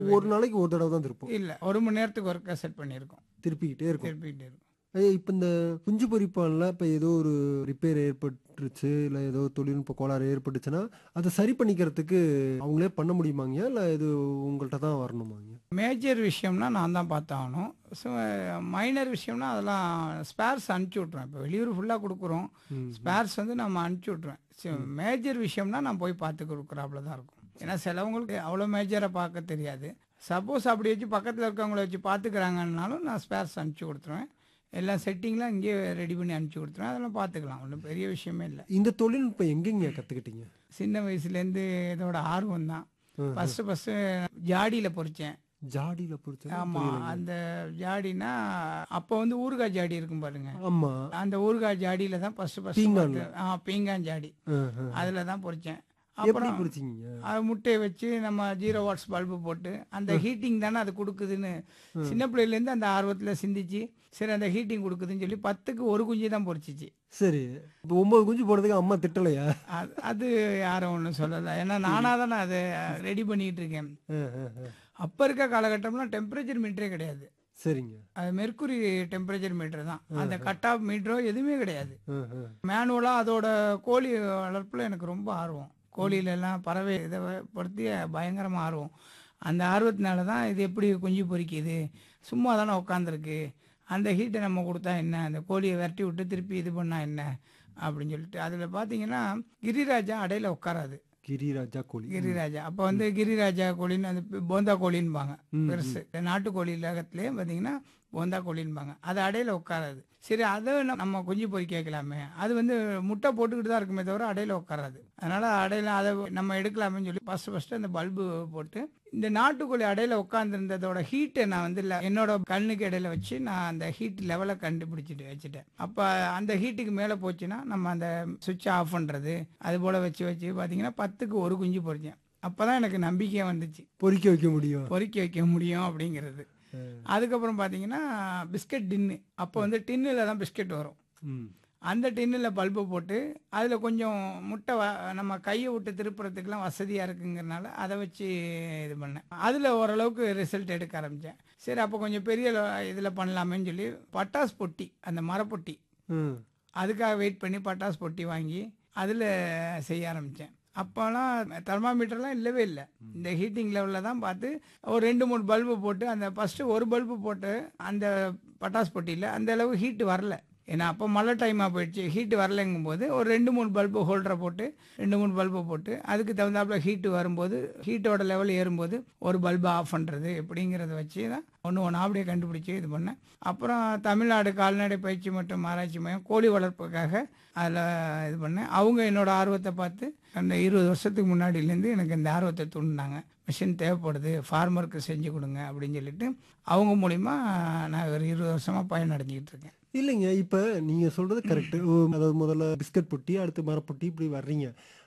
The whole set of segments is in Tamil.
ஒரு நாளைக்கு ஒரு தடவை தான் திருப்போம் இல்லை ஒரு மணி நேரத்துக்கு ஒருக்கா செட் பண்ணியிருக்கோம் திருப்பிக்கிட்டே இருக்கும் திருப்பிக்கிட்டே இருக்கும் ஐயா இப்போ இந்த குஞ்சு பொரிப்பானில் இப்போ ஏதோ ஒரு ரிப்பேர் ஏற்பட்டுருச்சு இல்லை ஏதோ தொழில்நுட்ப கோளாறு ஏற்பட்டுச்சுன்னா அதை சரி பண்ணிக்கிறதுக்கு அவங்களே பண்ண முடியுமாங்க இல்லை இது உங்கள்கிட்ட தான் வரணுமாங்க மேஜர் விஷயம்னா நான் தான் பார்த்தாகணும் ஸோ மைனர் விஷயம்னா அதெல்லாம் ஸ்பேர்ஸ் அனுப்பிச்சி விட்ருவேன் இப்போ வெளியூர் ஃபுல்லாக கொடுக்குறோம் ம். ஸ்பேர்ஸ் வந்து நம்ம அனுப்பிச்சி விட்ருவேன் ஸோ மேஜர் விஷயம்னா நான் போய் பார்த்து கொடுக்குறாப்புல தான் இருக்கும் ஏன்னா சிலவங்களுக்கு அவ்வளோ மேஜரை பார்க்க தெரியாது சப்போஸ் அப்படி வச்சு பக்கத்தில் இருக்கவங்கள வச்சு பார்த்துக்கிறாங்கன்னாலும் நான் ஸ்பேர்ஸ் அனுப்பிச்சி கொடுத்துருவேன் எல்லா செட்டிங்லாம் இங்கேயே ரெடி பண்ணி அனுப்பிச்சி கொடுத்துருவேன் அதெல்லாம் பார்த்துக்கலாம் ஒன்றும் பெரிய விஷயமே இல்லை இந்த தொழில்நுட்பம் எங்கெங்க கற்றுக்கிட்டீங்க சின்ன வயசுலேருந்து இதோட ஆர்வம் தான் ஃபஸ்ட்டு ஃபஸ்ட்டு ஜாடியில் பொறிச்சேன் ஜாடியில் பொறுத்து ஆமாம் அந்த ஜாடினா அப்போ வந்து ஊறுகாய் ஜாடி இருக்கும் பாருங்க ஆமாம் அந்த ஊறுகாய் ஜாடியில் தான் ஃபஸ்ட்டு பீங்கான்ல? ஃபஸ்ட்டு ஆ பீங்கான் ஜாடி அதில் தான் பொறிச்சேன் எப்படி அப்புறம் பொறிச்சிங்க அது முட்டையை வச்சு நம்ம ஜீரோ வாட்ஸ் பல்பு போட்டு அந்த ஹீட்டிங் தானே அது கொடுக்குதுன்னு சின்ன பிள்ளையிலேருந்து அந்த ஆர்வத்தில் சிந்திச்சு சரி அந்த ஹீட்டிங் கொடுக்குதுன்னு சொல்லி பத்துக்கு ஒரு குஞ்சு தான் பொறிச்சிச்சு சரி இப்போ ஒன்பது குஞ்சு போடுறதுக்கு அம்மா திட்டலையா அது அது யாரும் ஒன்றும் சொல்லலை ஏன்னா நானாக தானே அதை ரெடி பண்ணிக்கிட்டு இருக்கேன் அஹ், அஹ், அஹ். அப்போ இருக்க காலகட்டம்லாம் டெம்பரேச்சர் மீட்டரே கிடையாது சரிங்க அது மெர்க்குரி டெம்பரேச்சர் மீட்டர் தான் அந்த கட் ஆஃப் மீட்டரோ எதுவுமே கிடையாது அஹ், அஹ். மேனுவலாக அதோட கோழி வளர்ப்பில் எனக்கு ரொம்ப ஆர்வம் கோழியில எல்லாம் பறவை இதை படுத்தி பயங்கரமாக ஆர்வம் அந்த ஆர்வத்தினால தான் இது எப்படி குஞ்சு பொரிக்குது சும்மா தானே உட்காந்துருக்கு அந்த ஹீட்டை நம்ம கொடுத்தா என்ன அந்த கோழியை விரட்டி விட்டு திருப்பி இது பண்ணால் என்ன அப்படின்னு சொல்லிட்டு அதில் பார்த்தீங்கன்னா கிரிராஜா அடையில உட்காராது கிரிராஜா கோழி கிரிராஜா அப்போ வந்து கிரிராஜா கோழின்னு அந்த பி- போந்தா கோழின்பாங்க பெருசு இந்த நாட்டுக்கோழி உலகத்திலே பார்த்தீங்கன்னா போந்தா கோழின்பாங்க அது அடையில உட்காராது சரி அதை நம்ம- நம்ம குஞ்சு பொறிக்க வைக்கலாமே அது வந்து முட்டை போட்டுக்கிட்டு தான் இருக்குமே தவிர அடையில உட்காராது அதனால அடையில அதை நம்ம எடுக்கலாமேன்னு சொல்லி ஃபர்ஸ்ட் ஃபர்ஸ்ட் அந்த பல்பு போட்டு இந்த நாட்டுக்கோழி அடையில உட்காந்துருந்ததோட ஹீட்டை நான் வந்து ல- என்னோட கண்ணுக்கு இடையில வச்சு நான் அந்த ஹீட் லெவலை கண்டுபிடிச்சிட்டு வச்சுட்டேன் அப்போ அந்த ஹீட்டுக்கு மேலே போச்சுன்னா நம்ம அந்த சுவிட்சை ஆஃப் பண்ணுறது அது போல் வச்சு வச்சு பார்த்தீங்கன்னா பத்துக்கு ஒரு குஞ்சு பொறிச்சேன் அப்போ தான் எனக்கு நம்பிக்கையே வந்துச்சு பொறிக்க வைக்க முடியும் பொறிக்க வைக்க முடியும் அப்படிங்கிறது அதுக்கப்புறம் பார்த்தீங்கன்னா பிஸ்கட் டின்னு அப்போ வந்து டின்னில் தான் பிஸ்கட் வரும் ம் அந்த டின்னில் பல்பு போட்டு அதில் கொஞ்சம் முட்டை வ நம்ம கையை விட்டு திருப்புறதுக்கெலாம் வசதியாக இருக்குங்கிறனால அதை வச்சு இது பண்ணேன் அதில் ஓரளவுக்கு ரிசல்ட் எடுக்க ஆரம்பித்தேன் சரி அப்போ கொஞ்சம் பெரிய இதில் பண்ணலாமேன்னு சொல்லி பட்டாஸ் பொட்டி அந்த மரப்பொட்டி ம் அதுக்காக வெயிட் பண்ணி பட்டாஸ் பொட்டி வாங்கி அதில் செய்ய ஆரம்பித்தேன் அப்போலாம் தெர்மாமீட்டர்லாம் இல்லவே இல்லை இந்த ஹீட்டிங் லெவலில் தான் பார்த்து ஒரு ரெண்டு மூணு பல்பு போட்டு அந்த ஃபஸ்ட்டு ஒரு பல்பு போட்டு அந்த பட்டாஸ் பொட்டியில் அந்த அளவு ஹீட்டு வரல ஏன்னா அப்போ மழை டைமாக போயிடுச்சு ஹீட்டு வரலைங்கும் போது ஒரு ரெண்டு மூணு பல்பு ஹோல்டரை போட்டு ரெண்டு மூணு பல்பு போட்டு அதுக்கு தகுந்தாப்புல ஹீட்டு வரும்போது ஹீட்டோட லெவல் ஏறும்போது ஒரு பல்பு ஆஃப் பண்ணுறது எப்படிங்கிறத வச்சு தான் ஒன்று ஒன்றா அப்படியே கண்டுபிடிச்சி இது பண்ணேன் அப்புறம் தமிழ்நாடு கால்நடை பயிற்சி மற்றும் ஆராய்ச்சி மையம் கோழி வளர்ப்புக்காக அதில் இது பண்ணேன் அவங்க என்னோட ஆர்வத்தை பார்த்து அந்த இருபது வருஷத்துக்கு முன்னாடியிலேருந்து எனக்கு இந்த ஆர்வத்தை தூண்டினாங்க மிஷின் தேவைப்படுது ஃபார்மருக்கு செஞ்சு கொடுங்க அப்படின்னு சொல்லிட்டு அவங்க மூலிமா நான் ஒரு இருபது வருஷமாக பயனடைஞ்சிக்கிட்டு இருக்கேன் இல்லைங்க இப்போ நீங்கள் சொல்கிறது கரெக்டு அதாவது முதல்ல பிஸ்கட் பொட்டி அடுத்து மரப்பொட்டி இப்படி வர்றீங்க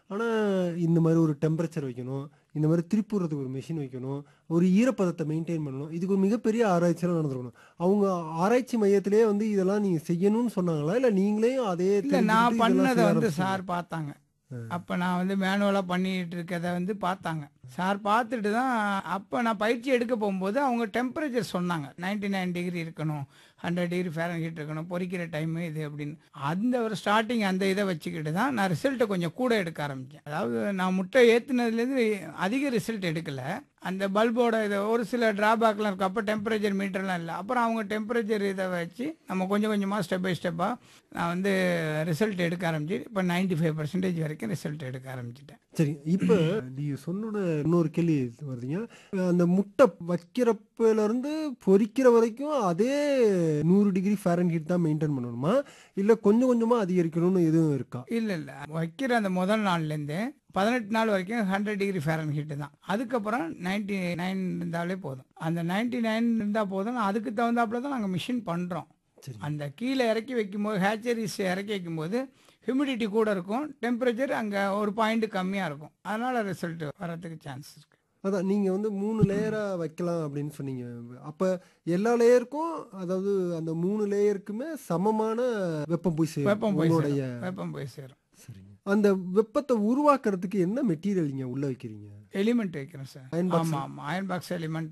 ஆனால் இந்த மாதிரி ஒரு டெம்பரேச்சர் வைக்கணும் இந்த மாதிரி திருப்புறதுக்கு ஒரு மிஷின் வைக்கணும் ஒரு ஈரப்பதத்தை மெயின்டைன் பண்ணணும் இதுக்கு ஒரு மிகப்பெரிய ஆராய்ச்சியெல்லாம் நடந்திருக்கணும் அவங்க ஆராய்ச்சி மையத்திலேயே வந்து இதெல்லாம் நீங்கள் செய்யணும்னு சொன்னாங்களா இல்லை நீங்களே அதே இல்லை தெரிஞ்சுக்கிட்டு நான் இதெல்லாம் பண்ணதை செய்ய வந்து ஆரம்பிச்சீங்களா? சார் பார்த்தாங்க அப்போ நான் வந்து மேனுவலாக பண்ணிட்டு இருக்கதை வந்து பார்த்தாங்க சார் பார்த்துட்டு தான் அப்போ நான் பயிற்சி எடுக்க போகும்போது அவங்க டெம்பரேச்சர் சொன்னாங்க 99 நைன் டிகிரி இருக்கணும் ஹண்ட்ரட் டிகிரி ஃபேரன் ஹீட் இருக்கணும் பொரிக்கிற டைமு இது அப்படின்னு அந்த ஒரு ஸ்டார்டிங் அந்த இதை வச்சுக்கிட்டு தான் நான் ரிசல்ட்டை கொஞ்சம் கூட எடுக்க ஆரம்பித்தேன் அதாவது நான் முட்டை ஏற்றுனதுலேருந்து அதிக ரிசல்ட் எடுக்கலை அந்த பல்போட இது ஒரு சில டிராபேக்லாம் இருக்கும் அப்போ டெம்பரேச்சர் மீட்டர்லாம் இல்லை அப்புறம் அவங்க டெம்பரேச்சர் இதை வச்சு நம்ம கொஞ்சம் கொஞ்சமாக ஸ்டெப் பை ஸ்டெப்பாக நான் வந்து ரிசல்ட் எடுக்க ஆரம்பிச்சு இப்போ 95% ஃபைவ் பர்சன்டேஜ் வரைக்கும் ரிசல்ட் எடுக்க ஆரம்பிச்சிட்டேன் சரி இப்போ நீங்கள் சொன்னோட இன்னொரு கேள்வி வருதுங்க அந்த முட்டை வைக்கிறப்பல இருந்து பொரிக்கிற வரைக்கும் அதே நூறு டிகிரி ஃபேரன் ஹீட் தான் மெயின்டைன் பண்ணணுமா இல்லை கொஞ்சம் கொஞ்சமாக அதிகரிக்கணும்னு எதுவும் இருக்கா இல்லை இல்லை வைக்கிற அந்த முதல் நாள்லேருந்து பதினெட்டு நாள் வரைக்கும் ஹண்ட்ரட் டிகிரி ஃபேரன் ஹீட்டு தான் அதுக்கப்புறம் நைன்டி நைன் இருந்தாலே போதும் அந்த நைன்டி நைன் இருந்தால் போதும் அதுக்கு தகுந்தாப்புல தான் நாங்கள் மிஷின் பண்ணுறோம் சரி. அந்த கீழே இறக்கி வைக்கும்போது ஹேச்சரிஸ் இறக்கி வைக்கும்போது ஹியூமிடிட்டி கூட இருக்கும் டெம்பரேச்சர் அங்கே ஒரு பாயிண்ட் கம்மியாக இருக்கும் அதனால் ரிசல்ட் வரதுக்கு சான்ஸ் இருக்குது அதான் நீங்கள் வந்து மூணு லேயராக வைக்கலாம் அப்படின்னு சொன்னீங்க அப்போ எல்லா லேயருக்கும் அதாவது அந்த மூணு லேயருக்குமே சமமான வெப்பம் போய் சேரும் வெப்பம் போய் உங்களுடைய சேரும் வெப்பம் போய் சேரும் சரிங்க அந்த வெப்பத்தை உருவாக்குறதுக்கு என்ன மெட்டீரியல் நீங்கள் உள்ள வைக்கிறீங்க எலிமெண்ட் வைக்கிறோம் சார் Iron box ஆமாம் ஆமாம் அயன் பாக்ஸ் எலிமெண்ட்